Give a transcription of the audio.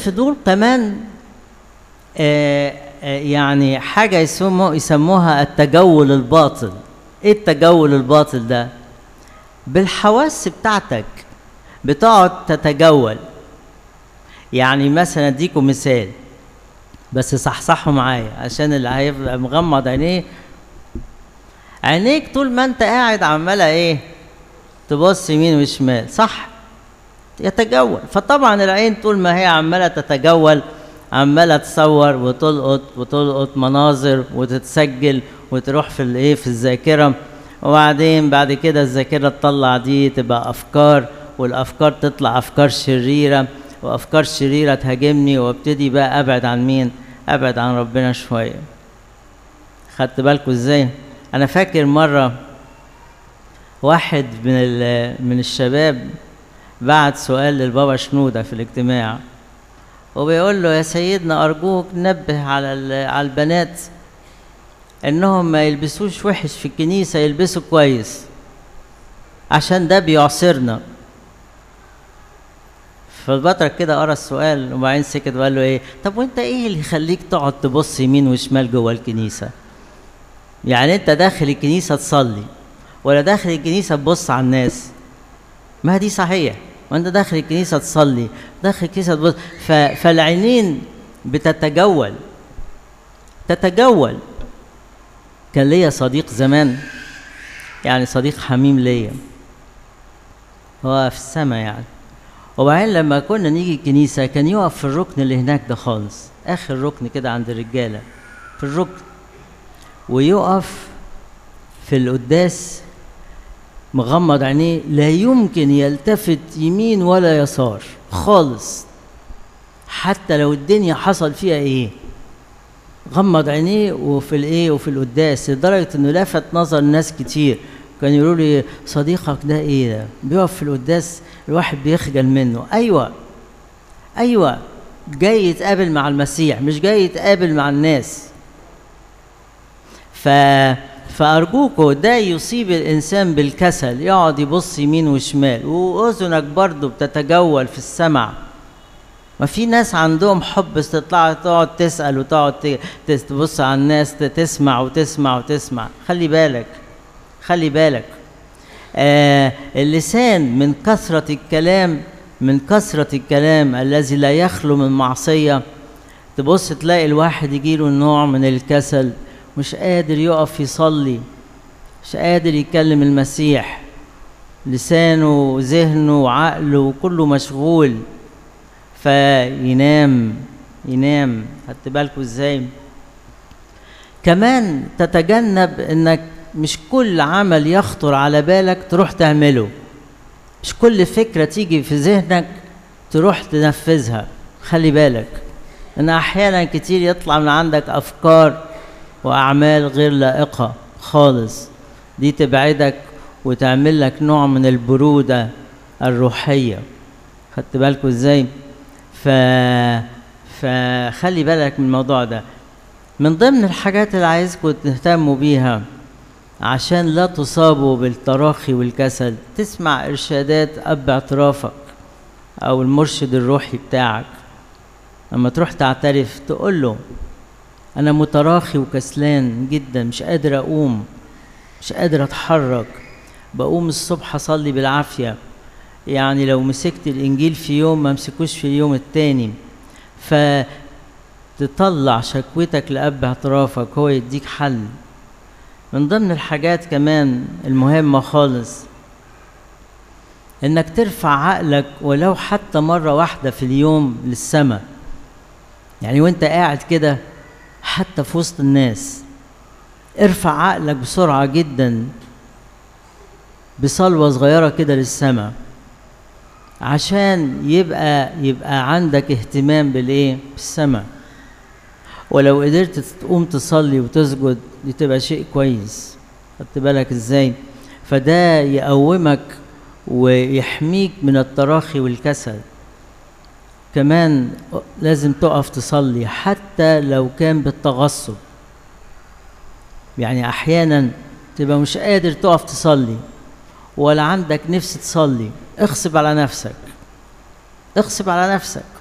الفضول كمان آه آه يعني حاجة يسموها, يسموها التجول الباطل ايه التجول الباطل ده بالحواس بتاعتك بتقعد تتجول يعني مثلا اديكم مثال بس صحصحوا معايا عشان اللي هيبقى مغمض عينيه عينيك طول ما انت قاعد عماله ايه تبص يمين وشمال صح يتجول فطبعا العين طول ما هي عماله تتجول عماله تصور وتلقط وتلقط مناظر وتتسجل وتروح في الايه في الذاكره وبعدين بعد كده الذاكره تطلع دي تبقى افكار والافكار تطلع افكار شريره وافكار شريره تهاجمني وابتدي بقى ابعد عن مين ابعد عن ربنا شويه خدت بالكم ازاي انا فاكر مره واحد من من الشباب بعت سؤال للبابا شنوده في الاجتماع وبيقول له يا سيدنا ارجوك نبه على على البنات انهم ما يلبسوش وحش في الكنيسه يلبسوا كويس عشان ده بيعصرنا فالبطرك كده قرا السؤال وبعدين سكت وقال له ايه طب وانت ايه اللي يخليك تقعد تبص يمين وشمال جوه الكنيسه يعني انت داخل الكنيسه تصلي ولا داخل الكنيسه تبص على الناس ما دي صحيح وانت داخل الكنيسه تصلي داخل الكنيسه تبص ف... فالعينين بتتجول تتجول كان ليا صديق زمان يعني صديق حميم ليا هو في السما يعني وبعدين لما كنا نيجي الكنيسه كان يقف في الركن اللي هناك ده خالص اخر ركن كده عند الرجاله في الركن ويقف في القداس مغمض عينيه لا يمكن يلتفت يمين ولا يسار خالص حتى لو الدنيا حصل فيها ايه غمض عينيه وفي الايه وفي القداس لدرجه انه لفت نظر ناس كتير كان يقولوا لي صديقك ده ايه ده بيقف في القداس الواحد بيخجل منه ايوه ايوه جاي يتقابل مع المسيح مش جاي يتقابل مع الناس ف فأرجوكوا ده يصيب الإنسان بالكسل يقعد يبص يمين وشمال وأذنك برضه بتتجول في السمع ما في ناس عندهم حب تطلع تقعد تسأل وتقعد تبص على الناس تسمع وتسمع وتسمع خلي بالك خلي بالك آه اللسان من كثرة الكلام من كثرة الكلام الذي لا يخلو من معصية تبص تلاقي الواحد يجيله نوع من الكسل مش قادر يقف يصلي مش قادر يكلم المسيح لسانه وذهنه وعقله كله مشغول فينام ينام خدت بالكوا ازاي كمان تتجنب انك مش كل عمل يخطر على بالك تروح تعمله مش كل فكرة تيجي في ذهنك تروح تنفذها خلي بالك ان احيانا كتير يطلع من عندك افكار واعمال غير لائقه خالص دي تبعدك وتعمل لك نوع من البروده الروحيه خدت بالكوا ازاي ف فخلي بالك من الموضوع ده من ضمن الحاجات اللي عايزكم تهتموا بيها عشان لا تصابوا بالتراخي والكسل تسمع ارشادات اب اعترافك او المرشد الروحي بتاعك لما تروح تعترف تقول له انا متراخي وكسلان جدا مش قادر اقوم مش قادر اتحرك بقوم الصبح اصلي بالعافيه يعني لو مسكت الانجيل في يوم ما امسكوش في اليوم التاني فتطلع شكوتك لاب اعترافك هو يديك حل من ضمن الحاجات كمان المهمه خالص انك ترفع عقلك ولو حتى مره واحده في اليوم للسماء يعني وانت قاعد كده حتى في وسط الناس ارفع عقلك بسرعة جدا بصلوة صغيرة كده للسماء عشان يبقى يبقى عندك اهتمام بالايه بالسماء ولو قدرت تقوم تصلي وتسجد دي تبقى شيء كويس خدت بالك ازاي فده يقومك ويحميك من التراخي والكسل كمان لازم تقف تصلي حتى لو كان بالتغصب يعني احيانا تبقى مش قادر تقف تصلي ولا عندك نفس تصلي اغصب على نفسك اغصب على نفسك